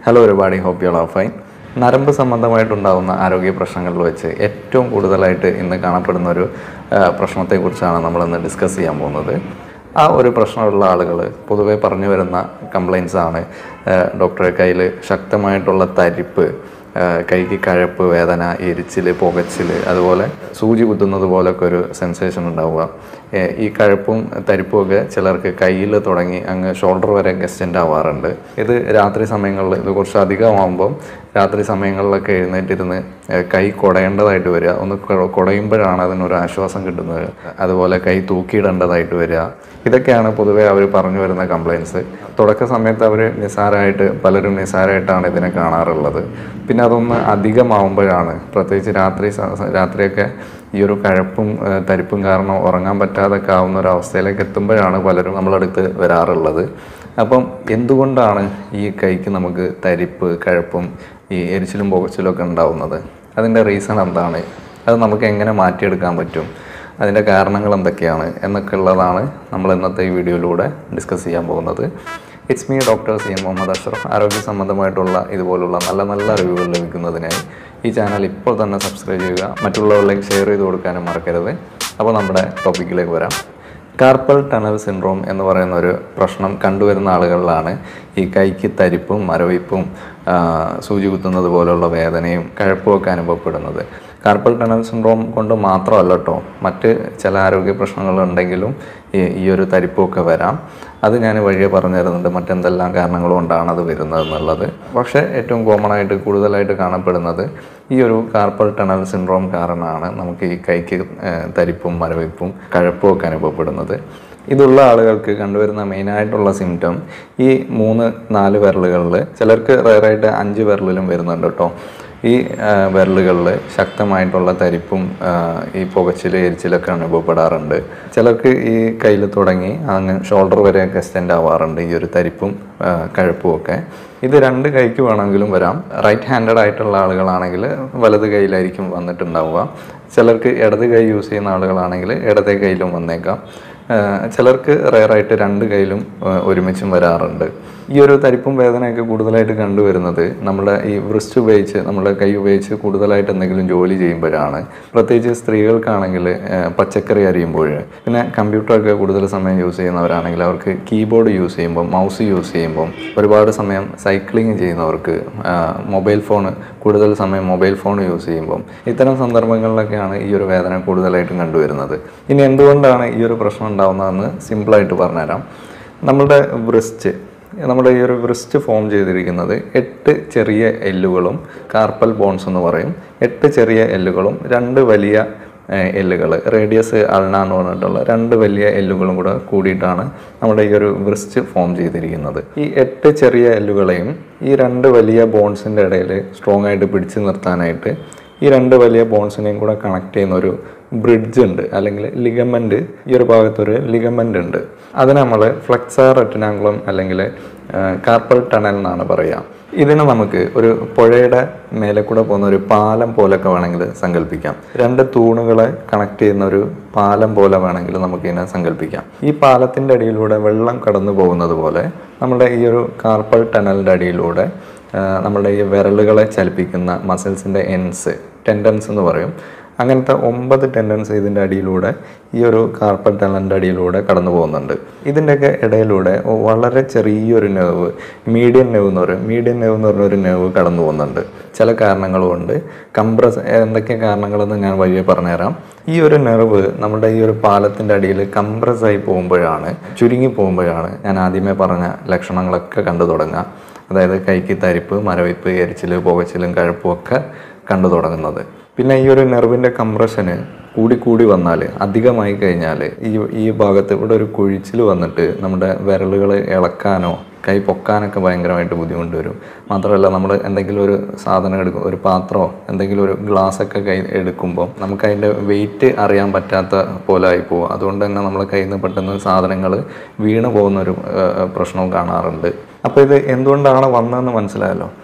hello ഒരുപാട് hope you are fine നരമ്പ് സംബന്ധമായിട്ടുണ്ടാകുന്ന ആരോഗ്യ പ്രശ്നങ്ങളിൽ വെച്ച് ഏറ്റവും കൂടുതലായിട്ട് ഇന്ന് കാണപ്പെടുന്ന ഒരു ആ, പ്രശ്നത്തെക്കുറിച്ചാണ് നമ്മളിന്ന് ഡിസ്കസ് ചെയ്യാൻ പോകുന്നത് ആ ഒരു പ്രശ്നമുള്ള ആളുകൾ പൊതുവേ പറഞ്ഞു വരുന്ന കംപ്ലയിൻസ് ആണ് ആ, ഡോക്ടറെ കയ്യിൽ ശക്തമായിട്ടുള്ള തരിപ്പ് ആ, കൈക്ക് കഴപ്പ് വേദന എരിച്ചിൽ പുകച്ചിൽ അതുപോലെ സൂചി കുത്തുന്നത് പോലൊക്കെ ഒരു സെൻസേഷൻ ഉണ്ടാവുക ഏ, ഈ കഴപ്പും തരിപ്പും ഒക്കെ ചിലർക്ക് കയ്യിൽ തുടങ്ങി അങ്ങ് ഷോൾഡർ വരെ എക്സ്റ്റെൻഡ് ആവാറുണ്ട് ഇത് രാത്രി സമയങ്ങളിൽ ഇത് കുറച്ച് അധികമാകുമ്പം രാത്രി സമയങ്ങളിലൊക്കെ എഴുന്നേറ്റിരുന്ന് ഏ, കൈ കുടയേണ്ടതായിട്ട് വരിക ഒന്ന് കുട- കുടയുമ്പോഴാണ് അതിനൊരു ആശ്വാസം കിട്ടുന്നത് അതുപോലെ കൈ തൂക്കിയിടേണ്ടതായിട്ട് വരിക ഇതൊക്കെയാണ് പൊതുവേ അവർ പറഞ്ഞു വരുന്ന കംപ്ലയിൻസ് തുടക്ക സമയത്ത് അവർ നിസ്സാരമായിട്ട് പലരും നിസ്സാരമായിട്ടാണ് ഇതിനെ കാണാറുള്ളത് പിന്നെ അതൊന്ന് അധികമാവുമ്പോഴാണ് പ്രത്യേകിച്ച് രാത്രി സ- സ- രാത്രിയൊക്കെ ഈ ഒരു കഴപ്പും ഏ, തരിപ്പും കാരണം ഉറങ്ങാൻ പറ്റാതൊക്കെ ആവുന്ന ഒരു അവസ്ഥയിലേക്ക് എത്തുമ്പോഴാണ് പലരും നമ്മളടുത്ത് വരാറുള്ളത് അപ്പം എന്തുകൊണ്ടാണ് ഈ കൈക്ക് നമുക്ക് തരിപ്പ് കഴപ്പും ഈ എരിച്ചിലും പുകച്ചിലും ഒക്കെ ഉണ്ടാവുന്നത് അതിൻ്റെ റീസൺ എന്താണ് അത് നമുക്ക് എങ്ങനെ മാറ്റിയെടുക്കാൻ പറ്റും അതിൻ്റെ കാരണങ്ങൾ എന്തൊക്കെയാണ് എന്നൊക്കെ ഉള്ളതാണ് നമ്മൾ ഇന്നത്തെ ഈ വീഡിയോയിലൂടെ ഡിസ്കസ് ചെയ്യാൻ പോകുന്നത് it's me doctor C N Muhammad Ashraf ആരോഗ്യ സംബന്ധമായിട്ടുള്ള ഇതുപോലുള്ള നല്ല നല്ല അറിവുകൾ ലഭിക്കുന്നതിനായി ഈ ചാനൽ ഇപ്പോൾ തന്നെ സബ്സ്ക്രൈബ് ചെയ്യുക മറ്റുള്ളവരിലേക്ക് ഷെയർ ചെയ്ത് കൊടുക്കാനും മറക്കരുത് അപ്പോൾ നമ്മുടെ ടോപ്പിക്കിലേക്ക് വരാം കാർപ്പൽ ടണൽ സിൻഡ്രോം എന്ന് പറയുന്ന ഒരു പ്രശ്നം കണ്ടുവരുന്ന ആളുകളിലാണ് ഈ കൈക്ക് തരിപ്പും മരവിപ്പും ആ, സൂചി കുത്തുന്നത് പോലുള്ള വേദനയും കഴപ്പും ഒക്കെ അനുഭവപ്പെടുന്നത് കാർപ്പൽ ടണൽ സിൻഡ്രോം കൊണ്ട് മാത്രമല്ല കേട്ടോ മറ്റ് ചില ആരോഗ്യ പ്രശ്നങ്ങളുണ്ടെങ്കിലും ഈ ഈ ഒരു തരിപ്പുമൊക്കെ വരാം അത് ഞാൻ വഴിയെ പറഞ്ഞു തരുന്നുണ്ട് മറ്റെന്തെല്ലാം കാരണങ്ങൾ കൊണ്ടാണ് അത് വരുന്നത് എന്നുള്ളത് പക്ഷേ ഏറ്റവും കോമൺ ആയിട്ട് കൂടുതലായിട്ട് കാണപ്പെടുന്നത് ഈ ഒരു കാർപ്പൽ ടണൽ സിൻഡ്രോം കാരണമാണ് നമുക്ക് ഈ കൈക്ക് ഏഹ്, തരിപ്പും മരവിപ്പും കഴപ്പും ഒക്കെ അനുഭവപ്പെടുന്നത് ഇതുള്ള ആളുകൾക്ക് കണ്ടുവരുന്ന മെയിനായിട്ടുള്ള സിംറ്റം ഈ മൂന്ന് നാല് വിരലുകളിൽ ചിലർക്ക് റയറായിട്ട് അഞ്ച് വിരലിലും വരുന്നുണ്ട് കേട്ടോ ഈ വിരലുകളിൽ ശക്തമായിട്ടുള്ള തരിപ്പും ആ, ഈ പുകച്ചിൽ എരിച്ചിലൊക്കെ അനുഭവപ്പെടാറുണ്ട് ചിലർക്ക് ഈ കയ്യിൽ തുടങ്ങി അങ്ങ് ഷോൾഡർ വരെയൊക്കെ എക്സ്റ്റെൻഡ് ആവാറുണ്ട് ഈ ഒരു തരിപ്പും ആ, കഴുപ്പും ഒക്കെ ഇത് രണ്ട് കൈക്ക് വേണമെങ്കിലും വരാം റൈറ്റ് ഹാൻഡഡ് ആയിട്ടുള്ള ആളുകളാണെങ്കിൽ വലത് കൈയിലായിരിക്കും വന്നിട്ടുണ്ടാവുക ചിലർക്ക് ഇടത് കൈ യൂസ് ചെയ്യുന്ന ആളുകളാണെങ്കിൽ ഇടതേ കൈയിലും വന്നേക്കാം ആ, ചിലർക്ക് റയറായിട്ട് രണ്ട് കൈയിലും ആ, ഒരുമിച്ചും വരാറുണ്ട് ഈ ഒരു തരിപ്പും വേദനയൊക്കെ കൂടുതലായിട്ട് കണ്ടുവരുന്നത് നമ്മുടെ ഈ വൃസ്റ്റ് ഉപയോഗിച്ച് നമ്മുടെ കൈ ഉപയോഗിച്ച് കൂടുതലായിട്ട് എന്തെങ്കിലും ജോലി ചെയ്യുമ്പോഴാണ് പ്രത്യേകിച്ച് സ്ത്രീകൾക്കാണെങ്കിൽ ആ, പച്ചക്കറി അരിയുമ്പോൾ പിന്നെ കമ്പ്യൂട്ടറൊക്കെ കൂടുതൽ സമയം യൂസ് ചെയ്യുന്നവരാണെങ്കിൽ അവർക്ക് കീബോർഡ് യൂസ് ചെയ്യുമ്പോൾ മൗസ് യൂസ് ചെയ്യുമ്പോൾ ഒരുപാട് സമയം സൈക്ലിംഗ് ചെയ്യുന്നവർക്ക് മൊബൈൽ ഫോൺ കൂടുതൽ സമയം മൊബൈൽ ഫോൺ യൂസ് ചെയ്യുമ്പോൾ ഇത്തരം സന്ദർഭങ്ങളിലൊക്കെയാണ് ഈ ഒരു വേദന കൂടുതലായിട്ടും കണ്ടുവരുന്നത് ഇനി എന്തുകൊണ്ടാണ് ഈ ഒരു പ്രശ്നം ഉണ്ടാകുന്നതെന്ന് സിമ്പിളായിട്ട് പറഞ്ഞുതരാം നമ്മളുടെ ബ്രസ്റ്റ് നമ്മുടെ ഈ ഒരു ബ്രസ്റ്റ് ഫോം ചെയ്തിരിക്കുന്നത് എട്ട് ചെറിയ എല്ലുകളും കാർപ്പൽ ബോൺസ് എന്ന് പറയും എട്ട് ചെറിയ എല്ലുകളും രണ്ട് വലിയ എല്ലുകൾ റേഡിയസ് അൾന എന്ന് പറഞ്ഞിട്ടുള്ള രണ്ട് വലിയ എല്ലുകളും കൂടെ കൂടിയിട്ടാണ് നമ്മുടെ ഈ ഒരു ബ്രസ്റ്റ് ഫോം ചെയ്തിരിക്കുന്നത് ഈ എട്ട് ചെറിയ എല്ലുകളെയും ഈ രണ്ട് വലിയ ബോൺസിൻ്റെ ഇടയിൽ സ്ട്രോങ് ആയിട്ട് പിടിച്ചു നിർത്താനായിട്ട് ഈ രണ്ട് വലിയ ബോൺസിനെയും കൂടെ കണക്ട് ചെയ്യുന്ന ഒരു ബ്രിഡ്ജ് ഉണ്ട് അല്ലെങ്കിൽ ലിഗമെന്റ് ഈ ഒരു ഭാഗത്തൊരു ലിഗമെന്റ് ഉണ്ട് അതിന് നമ്മൾ ഫ്ലെക്സാർ റെറ്റിനാങ്കുളം അല്ലെങ്കിൽ കാർപ്പൽ ടണൽ എന്നാണ് പറയുക ഇതിന് നമുക്ക് ഒരു പുഴയുടെ മേലെ കൂടെ പോകുന്ന ഒരു പാലം പോലൊക്കെ വേണമെങ്കിൽ സങ്കല്പിക്കാം രണ്ട് തൂണുകളെ കണക്ട് ചെയ്യുന്ന ഒരു പാലം പോലെ വേണമെങ്കിൽ നമുക്ക് ഇതിനെ സങ്കല്പിക്കാം ഈ പാലത്തിൻ്റെ അടിയിലൂടെ വെള്ളം കടന്നു പോകുന്നത് പോലെ നമ്മുടെ ഈ ഒരു കാർപ്പൽ ടണലിൻ്റെ അടിയിലൂടെ ആ, നമ്മുടെ ഈ വിരലുകളെ ചലിപ്പിക്കുന്ന മസിൽസിൻ്റെ എൻസ് ടെൻഡൻസ് എന്ന് പറയും അങ്ങനത്തെ ഒമ്പത് ടെൻഡൻസ് ഇതിൻ്റെ അടിയിലൂടെ ഈ ഒരു കാർപ്പൽ ടണലിൻ്റെ അടിയിലൂടെ കടന്നു പോകുന്നുണ്ട് ഇതിൻ്റെയൊക്കെ ഇടയിലൂടെ വളരെ ചെറിയൊരു നെർവ് മീഡിയൻ നെർവ് എന്ന് പറയും മീഡിയൻ നെർവ് എന്ന് പറഞ്ഞൊരു നെർവ് കടന്നു പോകുന്നുണ്ട് ചില കാരണങ്ങളുമുണ്ട് കംപ്രസ് എന്തൊക്കെ കാരണങ്ങളെന്ന് ഞാൻ വഴിയെ പറഞ്ഞുതരാം ഈ ഒരു നെർവ് നമ്മുടെ ഈ ഒരു പാലത്തിൻ്റെ അടിയിൽ കംപ്രസ് ആയി പോകുമ്പോഴാണ് ചുരുങ്ങി പോകുമ്പോഴാണ് ഞാൻ ആദ്യമേ പറഞ്ഞ ലക്ഷണങ്ങളൊക്കെ കണ്ടു തുടങ്ങുക അതായത് കൈക്ക് തരിപ്പ് മരവിപ്പ് എരിച്ചിൽ പുകച്ചിലും കഴപ്പും ഒക്കെ കണ്ടു തുടങ്ങുന്നത് പിന്നെ ഈ ഒരു നെർവിൻ്റെ കംപ്രഷന് കൂടി കൂടി വന്നാൽ അധികമായി കഴിഞ്ഞാൽ ഈ ഈ ഭാഗത്ത് ഇവിടെ ഒരു കുഴിച്ചിൽ വന്നിട്ട് നമ്മുടെ വിരലുകൾ ഇളക്കാനോ കൈ പൊക്കാനൊക്കെ ഭയങ്കരമായിട്ട് ബുദ്ധിമുട്ട് വരും മാത്രമല്ല നമ്മൾ എന്തെങ്കിലും ഒരു സാധനം എടുക്കും ഒരു പാത്രമോ എന്തെങ്കിലും ഒരു ഗ്ലാസ് ഒക്കെ കൈ എടുക്കുമ്പോൾ നമുക്ക് അതിൻ്റെ വെയിറ്റ് അറിയാൻ പറ്റാത്ത പോലെ ആയി പോകും അതുകൊണ്ട് തന്നെ നമ്മളെ കയ്യിൽ നിന്ന് പെട്ടെന്ന് സാധനങ്ങൾ വീണ് പോകുന്ന ഒരു ഏഹ്, പ്രശ്നവും കാണാറുണ്ട് അപ്പോൾ ഇത് എന്തുകൊണ്ടാണ് വന്നതെന്ന് മനസ്സിലായല്ലോ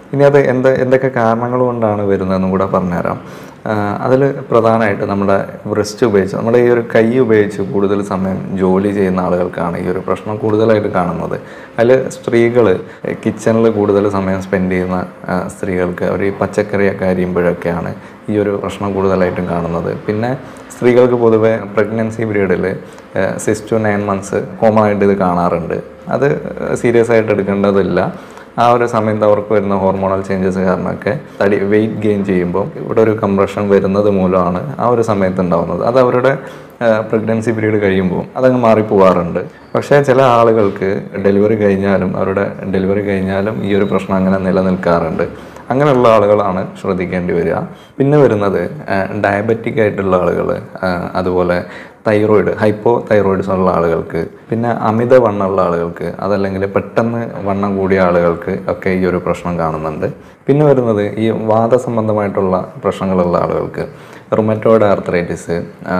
ഇനി അത് എന്ത് എന്തൊക്കെ കാരണങ്ങൾ കൊണ്ടാണ് വരുന്നതെന്നും കൂടെ പറഞ്ഞുതരാം അതിൽ പ്രധാനമായിട്ട് നമ്മുടെ ബ്രസ്റ്റ് ഉപയോഗിച്ച് നമ്മുടെ ഈ ഒരു കൈ ഉപയോഗിച്ച് കൂടുതൽ സമയം ജോലി ചെയ്യുന്ന ആളുകൾക്കാണ് ഈ ഒരു പ്രശ്നം കൂടുതലായിട്ട് കാണുന്നത് അതിൽ സ്ത്രീകൾ കിച്ചണിൽ കൂടുതൽ സമയം സ്പെൻഡ് ചെയ്യുന്ന ആ, സ്ത്രീകൾക്ക് അവർ ഈ പച്ചക്കറിയൊക്കെ അരിയുമ്പോഴൊക്കെയാണ് ഈ ഒരു പ്രശ്നം കൂടുതലായിട്ടും കാണുന്നത് പിന്നെ സ്ത്രീകൾക്ക് പൊതുവെ പ്രഗ്നൻസി പീരീഡിൽ six to nine months common ആയിട്ട് ഇത് കാണാറുണ്ട് അത് സീരിയസ് ആയിട്ട് എടുക്കേണ്ടതില്ല ആ ഒരു സമയത്ത് അവർക്ക് വരുന്ന ഹോർമോണൽ ചേഞ്ചസ് കാരണമൊക്കെ തടി വെയിറ്റ് ഗെയിൻ ചെയ്യുമ്പോൾ ഇവിടെ ഒരു കംപ്രഷൻ വരുന്നത് മൂലമാണ് ആ ഒരു സമയത്ത് ഉണ്ടാവുന്നത് അത് അവരുടെ പ്രഗ്നൻസി പീരീഡ് കഴിയുമ്പോൾ അതങ്ങ് മാറിപ്പോവാറുണ്ട് പക്ഷേ ചില ആളുകൾക്ക് ഡെലിവറി കഴിഞ്ഞാലും അവരുടെ ഡെലിവറി കഴിഞ്ഞാലും ഈ ഒരു പ്രശ്നം അങ്ങനെ നിലനിൽക്കാറുണ്ട് അങ്ങനെയുള്ള ആളുകളാണ് ശ്രദ്ധിക്കേണ്ടി വരിക പിന്നെ വരുന്നത് ഡയബറ്റിക് ആയിട്ടുള്ള ആളുകൾ അതുപോലെ തൈറോയിഡ് ഹൈപ്പോ തൈറോയിഡ്സ് ഉള്ള ആളുകൾക്ക് പിന്നെ അമിത വണ്ണമുള്ള ആളുകൾക്ക് അതല്ലെങ്കിൽ പെട്ടെന്ന് വണ്ണം കൂടിയ ആളുകൾക്ക് ഒക്കെ ഈ ഒരു പ്രശ്നം കാണുന്നുണ്ട് പിന്നെ വരുന്നത് ഈ വാദസംബന്ധമായിട്ടുള്ള പ്രശ്നങ്ങളുള്ള ആളുകൾക്ക് റുമറ്റോയിഡ് ആർത്രൈറ്റിസ്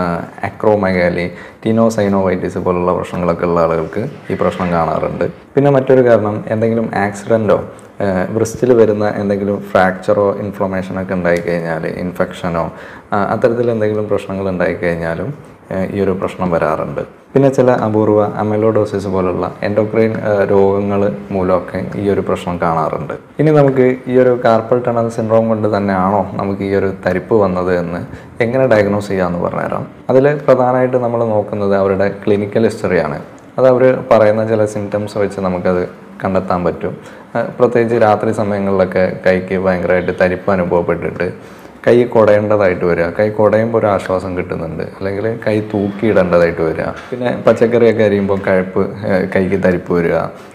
അക്രോമഗാലി ടിനോസൈനോവൈറ്റിസ് പോലുള്ള പ്രശ്നങ്ങളൊക്കെ ഉള്ള ആളുകൾക്ക് ഈ പ്രശ്നം കാണാറുണ്ട് പിന്നെ മറ്റൊരു കാരണം എന്തെങ്കിലും ആക്സിഡൻറ്റോ ബ്രിസ്റ്റിൽ വരുന്ന എന്തെങ്കിലും ഫ്രാക്ചറോ ഇൻഫ്ലമേഷനോ ഒക്കെ ഉണ്ടായിക്കഴിഞ്ഞാൽ ഇൻഫെക്ഷനോ അത്തരത്തിൽ എന്തെങ്കിലും പ്രശ്നങ്ങൾ ഉണ്ടായിക്കഴിഞ്ഞാലും ഏഹ് ഈ ഒരു പ്രശ്നം വരാറുണ്ട് പിന്നെ ചില അപൂർവ അമലോഡോസിസ് പോലുള്ള എൻഡോക്രൈൻ രോഗങ്ങൾ മൂലമൊക്കെ ഈ ഒരു പ്രശ്നം കാണാറുണ്ട് ഇനി നമുക്ക് ഈ ഒരു കാർപ്പൽ ടണൽ സിൻഡ്രോം കൊണ്ട് തന്നെയാണോ നമുക്ക് ഈ ഒരു തരിപ്പ് വന്നത് എന്ന് എങ്ങനെ ഡയഗ്നോസ് ചെയ്യാമെന്ന് പറഞ്ഞുതരാം അതിൽ പ്രധാനമായിട്ട് നമ്മൾ നോക്കുന്നത് അവരുടെ ക്ലിനിക്കൽ ഹിസ്റ്ററിയാണ് അത് അവർ പറയുന്ന ചില സിംറ്റംസ് വെച്ച് നമുക്കത് കണ്ടെത്താൻ പറ്റും ആ, പ്രത്യേകിച്ച് രാത്രി സമയങ്ങളിലൊക്കെ കൈക്ക് ഭയങ്കരമായിട്ട് തരിപ്പ് അനുഭവപ്പെട്ടിട്ട് കൈ കുടയേണ്ടതായിട്ട് വരിക കൈ കുടയുമ്പോൾ ഒരു ആശ്വാസം കിട്ടുന്നുണ്ട് അല്ലെങ്കിൽ കൈ തൂക്കിയിടേണ്ടതായിട്ട് വരിക പിന്നെ പച്ചക്കറിയൊക്കെ അരിയുമ്പോൾ കഴുപ്പ് ഏഹ്, കൈക്ക് തരിപ്പ് വരിക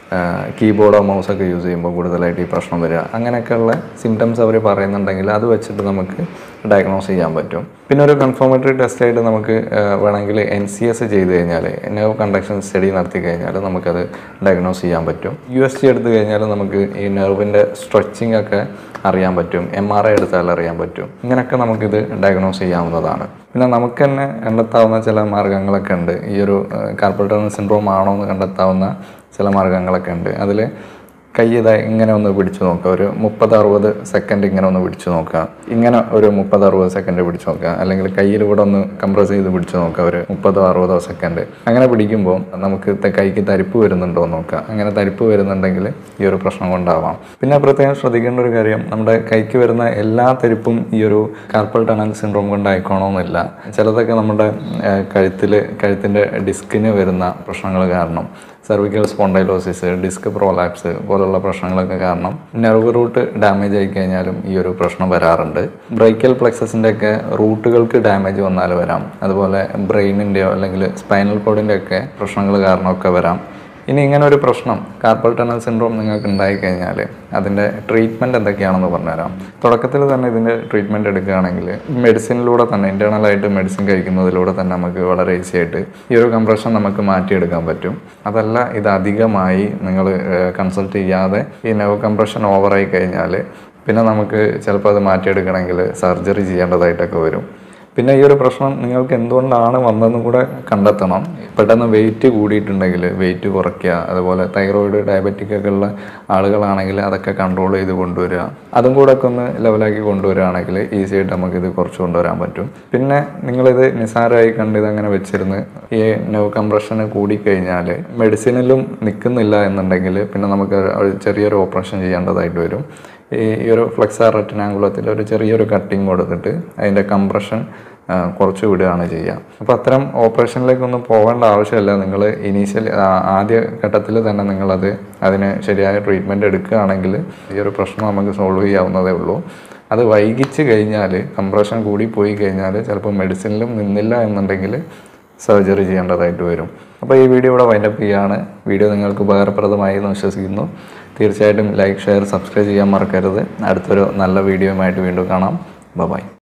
കീബോർഡോ മൗസൊക്കെ യൂസ് ചെയ്യുമ്പോൾ കൂടുതലായിട്ട് ഈ പ്രശ്നം വരിക അങ്ങനെയൊക്കെയുള്ള സിംറ്റംസ് അവർ പറയുന്നുണ്ടെങ്കിൽ അത് വെച്ചിട്ട് നമുക്ക് ഡയഗ്നോസ് ചെയ്യാൻ പറ്റും പിന്നെ ഒരു കൺഫർമേറ്ററി ടെസ്റ്റ് ആയിട്ട് നമുക്ക് ഏഹ്, വേണമെങ്കിൽ എൻ സി എസ് ചെയ്ത് കഴിഞ്ഞാൽ നെർവ് കണ്ടക്ഷൻ സ്റ്റഡി നടത്തി കഴിഞ്ഞാൽ നമുക്കത് ഡയഗ്നോസ് ചെയ്യാൻ പറ്റും യു എസ് ടി എടുത്തു കഴിഞ്ഞാൽ നമുക്ക് ഈ നെർവിൻ്റെ സ്ട്രെച്ചിങ് ഒക്കെ അറിയാൻ പറ്റും എം ആർ ഐ എടുത്താൽ അറിയാൻ പറ്റും ഇങ്ങനെയൊക്കെ നമുക്കിത് ഡയഗ്നോസ് ചെയ്യാവുന്നതാണ് പിന്നെ നമുക്ക് തന്നെ കണ്ടെത്താവുന്ന ചില മാർഗങ്ങളൊക്കെ ഉണ്ട് ഈ ഒരു കാർപ്പൽ ടണൽ സിൻഡ്രോം ആണോ എന്ന് കണ്ടെത്താവുന്ന ചില മാർഗങ്ങളൊക്കെ ഉണ്ട് അതിൽ കൈ ഇതാ ഇങ്ങനെ ഒന്ന് പിടിച്ചു നോക്കുക ഒരു മുപ്പത് അറുപത് സെക്കൻഡ് ഇങ്ങനെ ഒന്ന് പിടിച്ചു നോക്കുക ഇങ്ങനെ ഒരു മുപ്പത് അറുപത് സെക്കൻഡ് പിടിച്ചു നോക്കുക അല്ലെങ്കിൽ കയ്യിൽ ഇവിടെ ഒന്ന് കംപ്രസ് ചെയ്ത് പിടിച്ചു നോക്കുക ഒരു മുപ്പതോ അറുപതോ സെക്കൻഡ് അങ്ങനെ പിടിക്കുമ്പോൾ നമുക്ക് ത- കൈക്ക് തരിപ്പ് വരുന്നുണ്ടോ എന്ന് നോക്കുക അങ്ങനെ തരിപ്പ് വരുന്നുണ്ടെങ്കിൽ ഈ ഒരു പ്രശ്നം കൊണ്ടാവാം പിന്നെ പ്രത്യേകം ശ്രദ്ധിക്കേണ്ട ഒരു കാര്യം നമ്മുടെ കൈക്ക് വരുന്ന എല്ലാ തരിപ്പും ഈ ഒരു കാർപ്പൽ ടണൽ സിൻഡ്രോം കൊണ്ടായിക്കോണമെന്നില്ല ചിലതൊക്കെ നമ്മുടെ കഴുത്തിൽ കഴുത്തിൻ്റെ ഡിസ്കിന് വരുന്ന പ്രശ്നങ്ങൾ കാരണം സെർവിക്കൽ സ്പോണ്ടൈലോസിസ് ഡിസ്ക് പ്രോലാപ്സ് പോലുള്ള പ്രശ്നങ്ങളൊക്കെ കാരണം നെർവ് റൂട്ട് ഡാമേജ് ആയി കഴിഞ്ഞാലും ഈ ഒരു പ്രശ്നം വരാറുണ്ട് ബ്രൈക്കൽ പ്ലെക്സസിൻ്റെ ഒക്കെ റൂട്ടുകൾക്ക് ഡാമേജ് വന്നാൽ വരാം അതുപോലെ ബ്രെയിനിൻ്റെയോ അല്ലെങ്കിൽ സ്പൈനൽ കോഡിൻ്റെ ഒക്കെ പ്രശ്നങ്ങൾ കാരണമൊക്കെ വരാം ഇനി ഇങ്ങനെ ഒരു പ്രശ്നം കാർപ്പൽ ടണൽ സിൻഡ്രോം നിങ്ങൾക്ക് ഉണ്ടായിക്കഴിഞ്ഞാൽ അതിൻ്റെ ട്രീറ്റ്മെൻറ്റ് എന്തൊക്കെയാണെന്ന് പറഞ്ഞുതരാം തുടക്കത്തിൽ തന്നെ ഇതിൻ്റെ ട്രീറ്റ്മെൻറ്റ് എടുക്കുകയാണെങ്കിൽ മെഡിസിനിലൂടെ തന്നെ ഇൻറ്റേർണലായിട്ട് മെഡിസിൻ കഴിക്കുന്നതിലൂടെ തന്നെ നമുക്ക് വളരെ ഈസി ആയിട്ട് ഈ ഒരു കംപ്രഷൻ നമുക്ക് മാറ്റിയെടുക്കാൻ പറ്റും അതല്ല ഇത് അധികമായി നിങ്ങൾ കൺസൾട്ട് ചെയ്യാതെ ഈ നെവ് കംപ്രഷൻ ഓവറായി കഴിഞ്ഞാൽ പിന്നെ നമുക്ക് ചിലപ്പോൾ അത് മാറ്റിയെടുക്കണമെങ്കിൽ സർജറി ചെയ്യേണ്ടതായിട്ടൊക്കെ വരും പിന്നെ ഈ ഒരു പ്രശ്നം നിങ്ങൾക്ക് എന്തുകൊണ്ടാണ് വന്നതെന്നും കൂടെ കണ്ടെത്തണം പെട്ടെന്ന് വെയിറ്റ് കൂടിയിട്ടുണ്ടെങ്കിൽ വെയിറ്റ് കുറയ്ക്കുക അതുപോലെ തൈറോയിഡ് ഡയബറ്റിക് ഒക്കെ ഉള്ള ആളുകളാണെങ്കിൽ അതൊക്കെ കൺട്രോൾ ചെയ്ത് കൊണ്ടുവരിക അതും കൂടെ ഒക്കെ ഒന്ന് ലെവലാക്കി കൊണ്ടുവരികയാണെങ്കിൽ ഈസി ആയിട്ട് നമുക്കിത് കുറച്ച് കൊണ്ടുവരാൻ പറ്റും പിന്നെ നിങ്ങളിത് നിസ്സാരമായി കണ്ട് ഇതങ്ങനെ വെച്ചിരുന്ന് ഈ നെവ് കംപ്രഷന് കൂടിക്കഴിഞ്ഞാൽ മെഡിസിനിലും നിൽക്കുന്നില്ല എന്നുണ്ടെങ്കിൽ പിന്നെ നമുക്ക് ഒരു ചെറിയൊരു ഓപ്പറേഷൻ ചെയ്യേണ്ടതായിട്ട് വരും ഈ ഈ ഒരു ഫ്ലെക്സാർ റെറ്റിനാങ്കുളത്തിൽ ഒരു ചെറിയൊരു കട്ടിങ് കൊടുത്തിട്ട് അതിൻ്റെ കംപ്രഷൻ കുറച്ച് വിടുകയാണ് ചെയ്യുക അപ്പോൾ അത്തരം ഓപ്പറേഷനിലേക്കൊന്നും പോകേണ്ട ആവശ്യമില്ല നിങ്ങൾ ഇനീഷ്യൽ ആദ്യ ഘട്ടത്തിൽ തന്നെ നിങ്ങളത് അതിന് ശരിയായ ട്രീറ്റ്മെൻറ്റ് എടുക്കുകയാണെങ്കിൽ ഈ ഒരു പ്രശ്നം നമുക്ക് സോൾവ് ചെയ്യാവുന്നതേ ഉള്ളൂ അത് വൈകിച്ച് കഴിഞ്ഞാൽ കംപ്രഷൻ കൂടി പോയി കഴിഞ്ഞാൽ ചിലപ്പോൾ മെഡിസിനിലും നിന്നില്ല എന്നുണ്ടെങ്കിൽ സർജറി ചെയ്യേണ്ടതായിട്ട് വരും അപ്പോൾ ഈ വീഡിയോ ഇവിടെ വൈൻഡപ്പ് ചെയ്യുകയാണ് വീഡിയോ നിങ്ങൾക്ക് ഉപകാരപ്രദമായി എന്ന് വിശ്വസിക്കുന്നു തീർച്ചയായിട്ടും ലൈക്ക് ഷെയർ സബ്സ്ക്രൈബ് ചെയ്യാൻ മറക്കരുത് അടുത്തൊരു നല്ല വീഡിയോയുമായിട്ട് വീണ്ടും കാണാം ബൈ